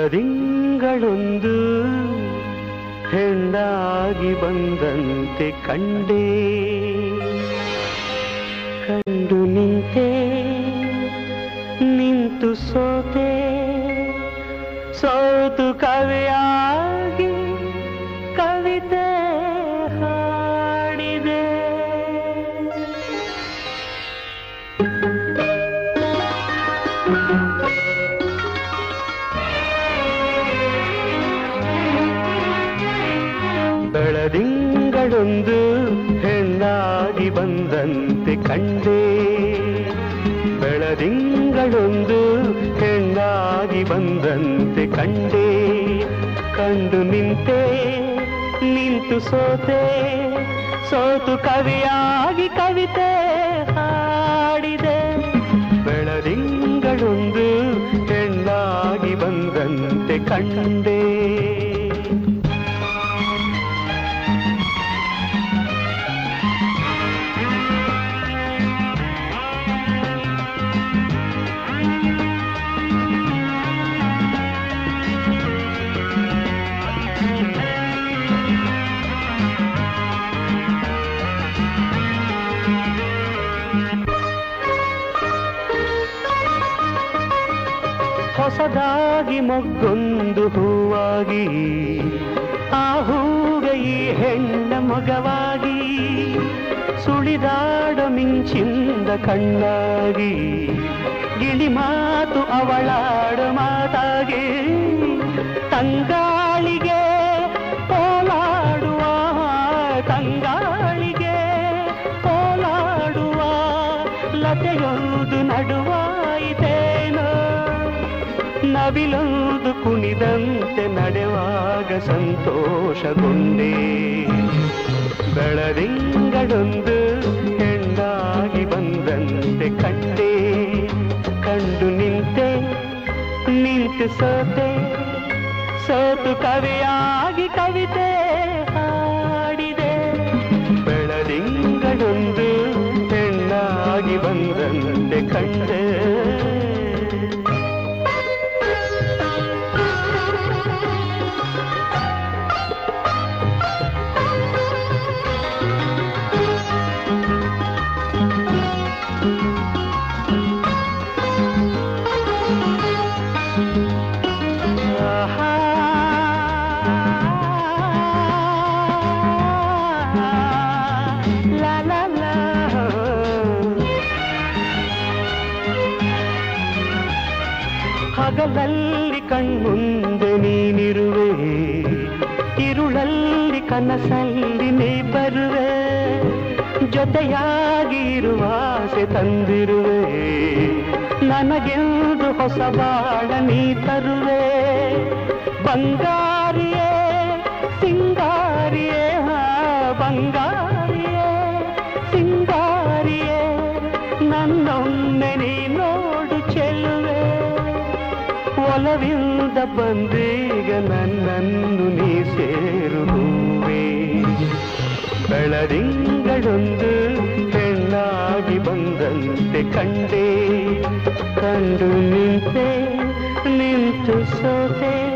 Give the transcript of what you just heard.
ಬೆಳದಿಂಗಳೊಂದು ಹೆಣ್ಣಾಗಿ ಬಂದಂತೆ ಕಂಡೇ ಕಂಡು ನಿಂತೆ ನಿಂತು ಸೋತೆ ಸೋತು ಕವಿಯಾಗಿ ಕವಿತೆ ಹಾಡಿದೆ ಬೆಳದಿಂಗಳೊಂದು ಹೆಣ್ಣಾಗಿ ಬಂದಂತೆ ಕಂಡೇ ಬೆಳದಿಂಗಳೊಂದು ಹೆಣ್ಣಾಗಿ ಬಂದಂತೆ ಕಂಡೇ ಕಂಡು ನಿಂತೆ ನಿಂತು ಸೋತೆ ಸೋತು ಕವಿಯಾಗಿ ಕವಿತೆ ಹಾಡಿದೆ ಬೆಳದಿಂಗಳೊಂದು ಹೆಣ್ಣಾಗಿ ಬಂದಂತೆ ಕಂಡೇ ಹೊಸದಾಗಿ ಮೊಗ್ಗೊಂದು ಹೂವಾಗಿ ಆ ಹೂಗೆ ಈ ಹೆಣ್ಣ ಮಗವಾಗಿ ಸುಳಿದಾಡ ಮಿಂಚಿಂದ ಕಣ್ಣಾಗಿ ಗಿಳಿ ಮಾತು ಅವಳಾಡ ಮಾತಾಗಿ ತಂಗಾಳಿಗೆ ಓಲಾಡುವ ತಂಗಾಳಿಗೆ ಓಲಾಡುವ ಲತೆಯೊಂದು ನಡುವಾಯಿತೇನೋ ನವಿಲೊಂದು ಕುಣಿದಂತೆ ನಡೆವಾಗ ಸಂತೋಷಗೊಂಡೆ ಬೆಳದಿಂಗಳೊಂದು ಹೆಣ್ಣಾಗಿ ಬಂದಂತೆ ಕಂಡೆ ಕಂಡು ನಿಂತೆ ನಿಂತು ಸೋತೆ ಸೋತು ಕವಿಯಾಗಿ ಕವಿತೆ ಹಾಡಿದೆ ಬೆಳದಿಂಗಳೊಂದು ಹೆಣ್ಣಾಗಿ ಬಂದಂತೆ ಕಂಡೆ ಆಹಾ. ಲಾ ಲಾ ಲಾ. ಹಗಲಲ್ಲಿ ಕಣ್ಮುಂದೆ ನೀನಿರುವೆ ಇರುಳಲ್ಲಿ ಕನಸಲ್ಲಿ ನೀ ಬರುವೆ ಜೊತೆಯಾಗಿ ಇರುವ ಆಸೆ ತಂದಿರುವೆ ನನಗೆಂದು ಹೊಸ ಬಾಳ ನೀ ತರುವೆ ಬಂಗಾರಿಯೇ ಸಿಂಗಾರಿಯೇ ಹಾ ಬಂಗಾರಿಯೇ ಸಿಂಗಾರಿಯೇ ನನ್ನೊಮ್ಮೆ ನೀ ನೋಡು ಚೆಲ್ಲುವೆ ಒಲವಿಂದ ಬಂದೀಗ ನನ್ನನ್ನು ನೀ ಸೇರುವೆ ಬೆಳದಿಂಗಳೊಂದು ಹೆಣ್ಣಾಗಿ ಬಂದಂತೆ ಕಂಡೆ ಕಂಡು ನಿಂತೆ ನಿಂತು ಸೋತೆ